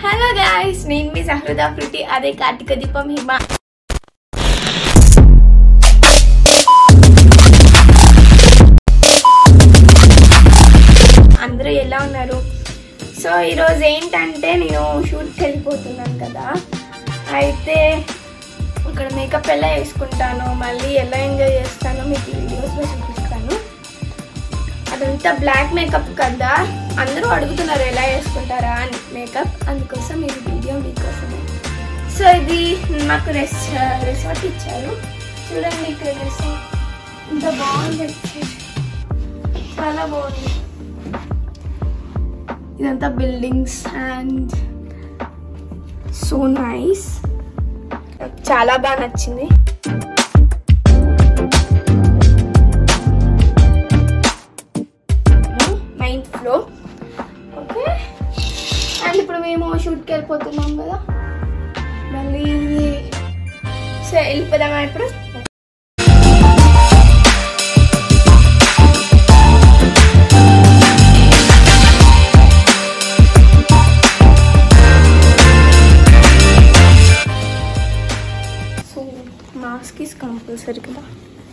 Hello guys నేను మీ సహృద ప్రీతి అదే కార్తీక దీపం హిమ అందరూ ఎలా ఉన్నారు సో ఈరోజు ఏంటంటే నేను షూట్కి వెళ్ళిపోతున్నాను కదా అయితే ఇక్కడ మేకప్ ఎలా వేసుకుంటాను మళ్ళీ ఎలా ఎంజాయ్ చేస్తానో మీకు ఈ వీడియోస్లో చూపిస్తాను అదంతా బ్లాక్ మేకప్ కదా అందరూ అడుగుతున్నారు ఎలా వేసుకుంటారా అని మేకప్ అందుకోసం ఈ వీడియో మీకోసమే సో ఇది నాకు రెస్ రిసార్ట్ ఇచ్చారు చూడండి ఇక్కడ రిసార్ట్ ఇంత బాగుంది చాలా బాగుంది ఇదంతా బిల్డింగ్స్ అండ్ సో నైస్ చాలా బాగా నచ్చింది నైన్త్ ఫ్లోర్ ఓకే అండ్ ఇప్పుడు మేము షూట్కి వెళ్ళిపోతున్నాం కదా మళ్ళీ సో వెళ్ళిపోదామా ఇప్పుడు సో మాస్క్ ఇస్ కంపల్సరీ కదా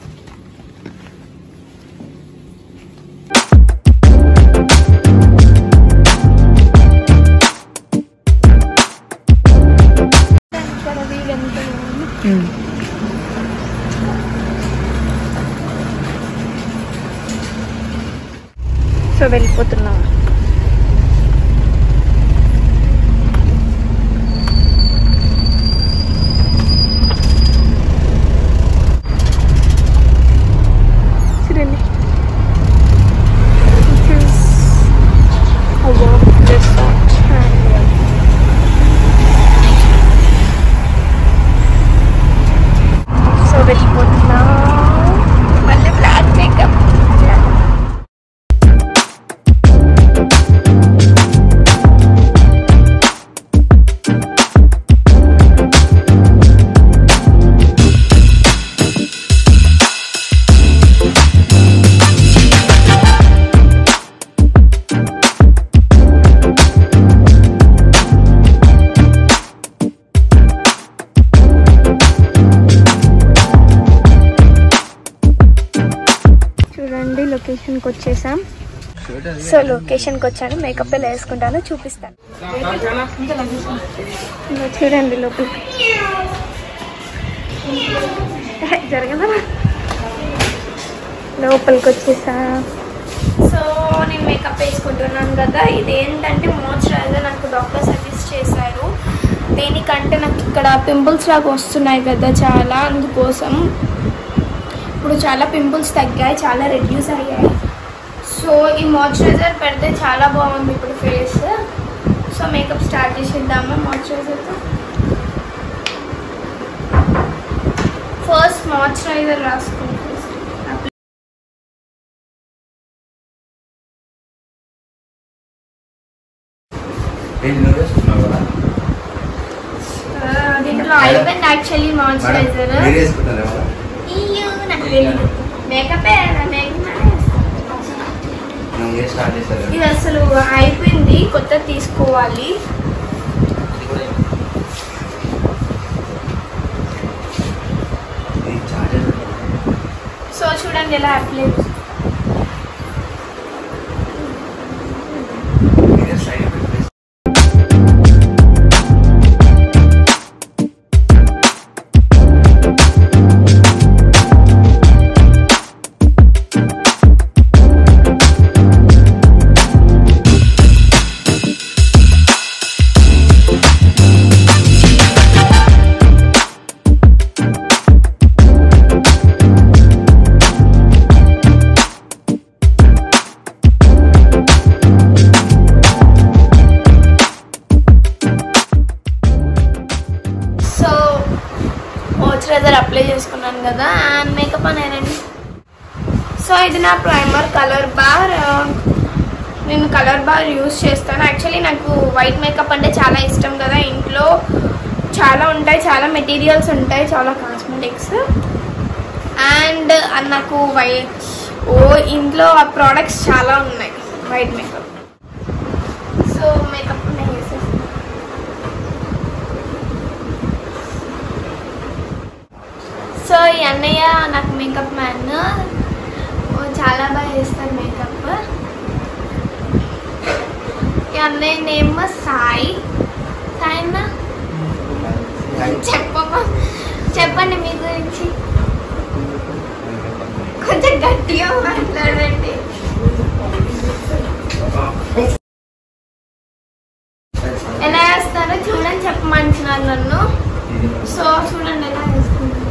ఇక్కడ వీలు ఎంత ఉంది? సో వెళ్ళిపోతున్నాం చూడండి This is our resort and so వెళ్ళిపోతున్నాం మళ్ళీ బ్లాక్ మేకప్ చూడండి లొకేషన్కి వచ్చేసాం సో లొకేషన్కి వచ్చాను మేకప్ ఎలా వేసుకుంటానో చూపిస్తాను ఇదిగో చూడండి లోపల జరగదా లోపలికి వచ్చేసా సో నేను మేకప్ వేసుకుంటున్నాను కదా ఇది ఏంటంటే మాయిశ్చరైజర్ నాకు డాక్టర్ సజెస్ట్ చేశారు దేనికంటే నాకు ఇక్కడ పింపుల్స్ లాగా వస్తున్నాయి కదా చాలా అందుకోసం ఇప్పుడు చాలా పింపుల్స్ తగ్గాయి చాలా రెడ్యూస్ అయ్యాయి సో ఈ మాయిశ్చరైజర్ పెడితే చాలా బాగుంది ఇప్పుడు ఫేస్ సో మేకప్ స్టార్ట్ చేసేద్దామా మాయిశ్చరైజర్తో ఫస్ట్ మాయిశ్చరైజర్ రాసుకుంటాం ఏంటి నువ్వు వేసుకున్నావు కదా దీంట్లో అయిపోయింది యాక్చువల్లీ మాయిశ్చరైజర్ మీరు వేసుకుంటారు కదా నాకు తెలియదు మేకపే మేకప్ నువ్వు ఏ స్టార్ట్ చేశారు ఇది అసలు అయిపోయింది కొత్త తీసుకోవాలి ఇది చార్జర్ సో చూడండి ఎలా అప్లై మీరే side effect so moisturizer apply చేసుకున్నాను కదా అండ్ మేకప్ అనేనండి సో ఇది నా ప్రైమర్ కలర్ బార్ నేను కలర్ బార్ యూస్ చేస్తాను యాక్చువల్లీ నాకు వైట్ మేకప్ అంటే చాలా ఇష్టం కదా ఇంట్లో చాలా ఉంటాయి చాలా మెటీరియల్స్ ఉంటాయి చాలా కాస్మెటిక్స్ అండ్ నాకు వైట్ ఓ ఇంట్లో ఆ ప్రోడక్ట్స్ చాలా ఉన్నాయి వైట్ మేకప్ సో మేకప్ నేను వేసేస్తాను సో ఈ అన్నయ్య నాకు మేకప్ మ్యాన్ చాలా బాగా చేస్తారు మేకప్ ఈ అన్నయ్య నేమ్ సాయి సాయి అన్న చెప్పమ్మా చెప్పండి మీ గురించి కొంచెం గట్టిగా మాట్లాడండి ఎలా వేస్తారో చూడండి చెప్పమంటున్నారు నన్ను సో చూడండి ఎలా వేసుకుంటాను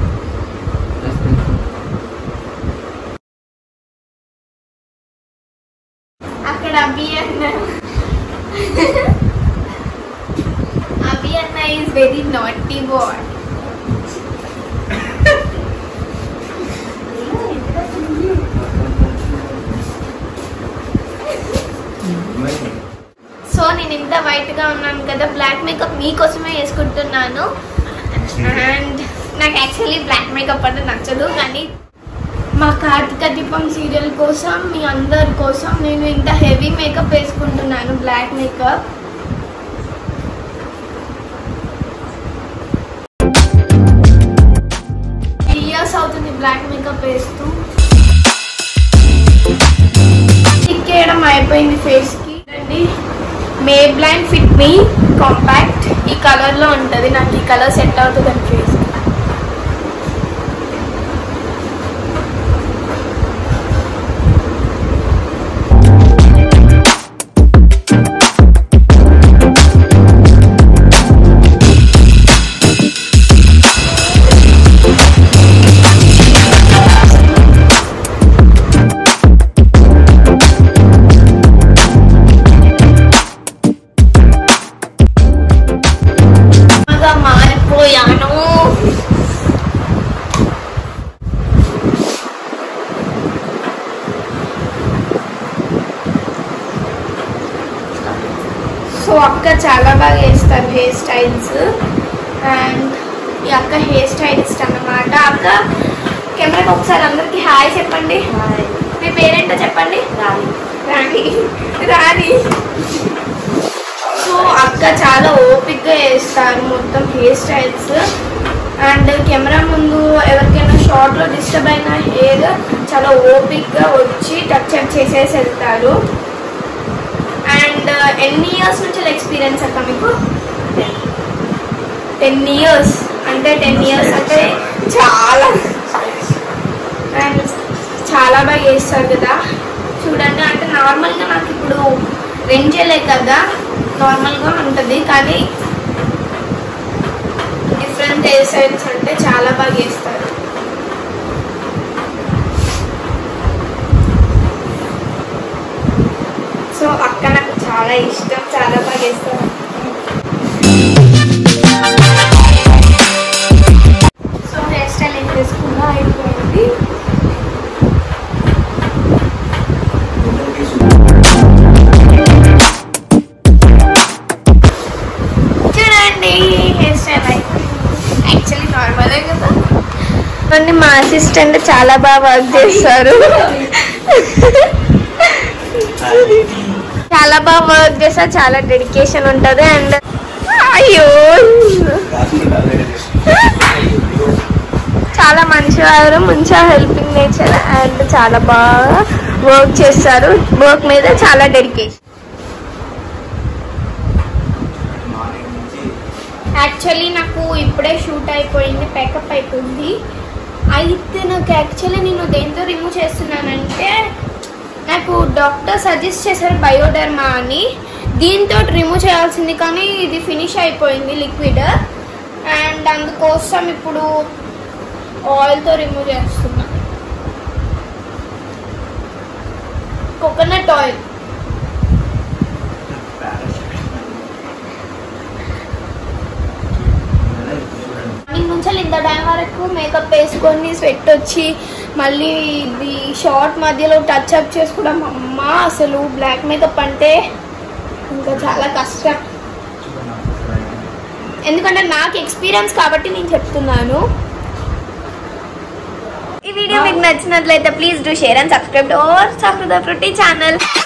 అక్కడ అభి అన్న అభి అన్న is very naughty boy so నేను ఇంత వైట్ గా ఉన్నాను కదా బ్లాక్ మేకప్ మీకోసమే వేసుకుంటున్నాను అండ్ నాకు యాక్చువల్లీ బ్లాక్ మేకప్ అంటే నచ్చదు కానీ మా కార్తీక దీపం సీరియల్ కోసం మీ అందరి కోసం నేను ఇంత హెవీ మేకప్ వేసుకుంటున్నాను బ్లాక్ మేకప్ ఇయర్స్ అవుతుంది బ్లాక్ మేకప్ వేస్తూ ఎక్కేయడం అయిపోయింది ఫేస్ కి అండి Maybelline fit me compact ఈ కలర్ లో ఉంటది నాకు ఈ కలర్ సెట్ అవుతుంది అని ఫేస్ బాగా మారిపోయాను సో అక్క చాలా బాగా వేస్తారు హెయిర్ స్టైల్స్ అండ్ ఈ అక్క హెయిర్ స్టైలిస్ట్ అన్నమాట అక్క కెమెరాకి ఒకసారి అందరికి హాయ్ చెప్పండి మీ పేరేంటో చెప్పండి రాణి రాణి రాణి సో అక్క చాలా ఓపిక్గా వేస్తారు మొత్తం హెయిర్ స్టైల్స్ అండ్ కెమెరా ముందు ఎవరికైనా షార్ట్లో డిస్టర్బ్ అయిన హెయిర్ చాలా ఓపిక్గా వచ్చి టచ్ అప్ చేసేసి వెళ్తారు అండ్ ఎన్ని ఇయర్స్ నుంచి ఎక్స్పీరియన్స్ అక్క మీకు టెన్ ఇయర్స్ అంటే టెన్ ఇయర్స్ అంటే చాలా అండ్ చాలా బాగా చేస్తారు కదా చూడండి అంటే నార్మల్గా నాకు ఇప్పుడు రెంజలే కదా నార్మల్గా ఉంటుంది కానీ డిఫరెంట్ హెయిర్ స్టైల్స్ అంటే చాలా బాగా చేస్తారు సో అక్క నాకు చాలా ఇష్టం చాలా బాగా చేస్తారు సో హెయిర్ స్టైల్ ఏం చేసుకున్నా అయిపోయింది చూడండి హెయిర్ స్టైల్ అయిపోయింది యాక్చువల్లీ నార్మలే కదా అండి మా అసిస్టెంట్ చాలా బాగా వర్క్ చేస్తారు చాలా బాగా వర్క్ చేస్తారు చాలా డెడికేషన్ ఉంటుంది అండ్ అయ్యో చాలా మంచివారు మంచిగా హెల్పింగ్ నేచర్ అండ్ చాలా బాగా వర్క్ చేస్తారు వర్క్ మీద చాలా డెడికేషన్ యాక్చువల్లీ నాకు ఇప్పుడే షూట్ అయిపోయింది ప్యాకప్ అయిపోయింది అయితే నాకు యాక్చువల్లీ నేను దేంతో రిమూవ్ చేస్తున్నానంటే నాకు డాక్టర్ సజెస్ట్ చేశారు బయోడర్మా అని దీంతో రిమూవ్ చేయాల్సింది కానీ ఇది ఫినిష్ అయిపోయింది లిక్విడ్ అండ్ అందుకోసం ఇప్పుడు ఆయిల్తో రిమూవ్ చేస్తున్నా కోకోనట్ ఆయిల్ మార్నింగ్ నుంచి ఇంత టైం వరకు మేకప్ వేసుకొని స్వెట్ వచ్చి మళ్ళీ ఇది షార్ట్ మధ్యలో టచ్ అప్ చేసుకోవడం అమ్మ అసలు బ్లాక్ మేకప్ అంటే ఇంకా చాలా కష్టం ఎందుకంటే నాకు ఎక్స్పీరియన్స్ కాబట్టి నేను చెప్తున్నాను ఈ వీడియో మీకు నచ్చినట్లయితే please do share and subscribe to our సఫ్రద ఫ్రూటీ ఛానల్